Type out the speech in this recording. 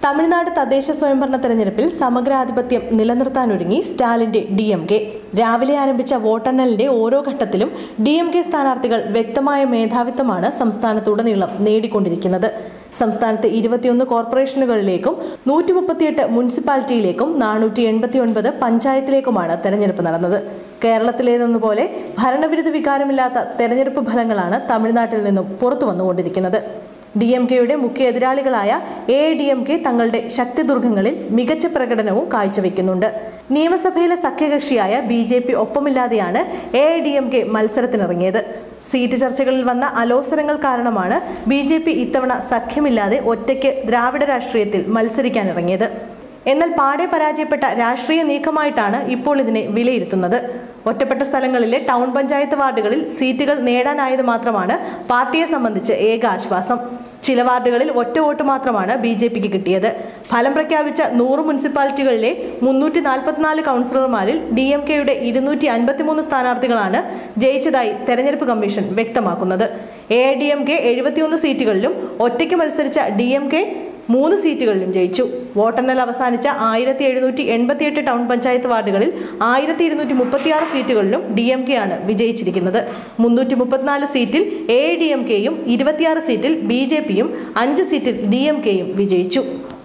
തമിഴ്നാട് തദ്ദേശ സ്വയംഭരണ തെരഞ്ഞെടുപ്പിൽ സമഗ്രാധിപത്യം നിലനിർത്താനൊരുങ്ങി സ്റ്റാലിന്റെ ഡി എം കെ രാവിലെ ആരംഭിച്ച വോട്ടെണ്ണലിന്റെ ഓരോ ഘട്ടത്തിലും ഡി എം കെ സ്ഥാനാർത്ഥികൾ വ്യക്തമായ മേധാവിത്വമാണ് സംസ്ഥാനത്തുടനീളം നേടിക്കൊണ്ടിരിക്കുന്നത് സംസ്ഥാനത്തെ ഇരുപത്തിയൊന്ന് കോർപ്പറേഷനുകളിലേക്കും നൂറ്റി മുപ്പത്തിയെട്ട് മുനിസിപ്പാലിറ്റിയിലേക്കും നാനൂറ്റി എൺപത്തി ഒൻപത് പഞ്ചായത്തിലേക്കുമാണ് തെരഞ്ഞെടുപ്പ് നടന്നത് കേരളത്തിലേതെന്നപോലെ ഭരണവിരുദ്ധ വികാരമില്ലാത്ത തെരഞ്ഞെടുപ്പ് ഫലങ്ങളാണ് തമിഴ്നാട്ടിൽ നിന്നും പുറത്തു വന്നുകൊണ്ടിരിക്കുന്നത് ഡി എം കെയുടെ മുഖ്യ എതിരാളികളായ എ ഡി എം കെ തങ്ങളുടെ ശക്തിദുർഗങ്ങളിൽ മികച്ച പ്രകടനവും കാഴ്ചവെക്കുന്നുണ്ട് നിയമസഭയിലെ സഖ്യകക്ഷിയായ ബി ജെ പി ഒപ്പമില്ലാതെയാണ് എ ഡി എം കെ മത്സരത്തിനിറങ്ങിയത് സീറ്റ് ചർച്ചകളിൽ വന്ന അലോസരങ്ങൾ കാരണമാണ് ബി ജെ പി ഇത്തവണ സഖ്യമില്ലാതെ ഒറ്റയ്ക്ക് ദ്രാവിഡ രാഷ്ട്രീയത്തിൽ മത്സരിക്കാനിറങ്ങിയത് എന്നാൽ പാടെ പരാജയപ്പെട്ട രാഷ്ട്രീയ നീക്കമായിട്ടാണ് ഇപ്പോൾ ഇതിനെ വിലയിരുത്തുന്നത് ഒറ്റപ്പെട്ട സ്ഥലങ്ങളിലെ ടൗൺ പഞ്ചായത്ത് വാർഡുകളിൽ സീറ്റുകൾ നേടാനായത് മാത്രമാണ് പാർട്ടിയെ സംബന്ധിച്ച് ഏക ആശ്വാസം ചില വാർഡുകളിൽ ഒറ്റ വോട്ട് മാത്രമാണ് ബി ജെ പിക്ക് കിട്ടിയത് ഫലം പ്രഖ്യാപിച്ച നൂറ് മുനിസിപ്പാലിറ്റികളിലെ മുന്നൂറ്റി നാൽപ്പത്തിനാല് കൗൺസിലർമാരിൽ ഡി എം കെയുടെ ഇരുന്നൂറ്റി അൻപത്തിമൂന്ന് സ്ഥാനാർത്ഥികളാണ് ജയിച്ചതായി തെരഞ്ഞെടുപ്പ് കമ്മീഷൻ വ്യക്തമാക്കുന്നത് എ ഡി എം കെ എഴുപത്തിയൊന്ന് സീറ്റുകളിലും ഒറ്റയ്ക്ക് മത്സരിച്ച ഡി എം കെ മൂന്ന് സീറ്റുകളിലും ജയിച്ചു വോട്ടെണ്ണൽ അവസാനിച്ച ആയിരത്തി എഴുന്നൂറ്റി എൺപത്തിയെട്ട് ടൗൺ പഞ്ചായത്ത് വാർഡുകളിൽ ആയിരത്തി ഇരുന്നൂറ്റി മുപ്പത്തിയാറ് സീറ്റുകളിലും ഡി എം കെ ആണ് വിജയിച്ചിരിക്കുന്നത് മുന്നൂറ്റി മുപ്പത്തിനാല് സീറ്റിൽ എ ഡി എം കെയും ഇരുപത്തിയാറ് സീറ്റിൽ ബി ജെ പിയും അഞ്ച് സീറ്റിൽ ഡി എം കെയും വിജയിച്ചു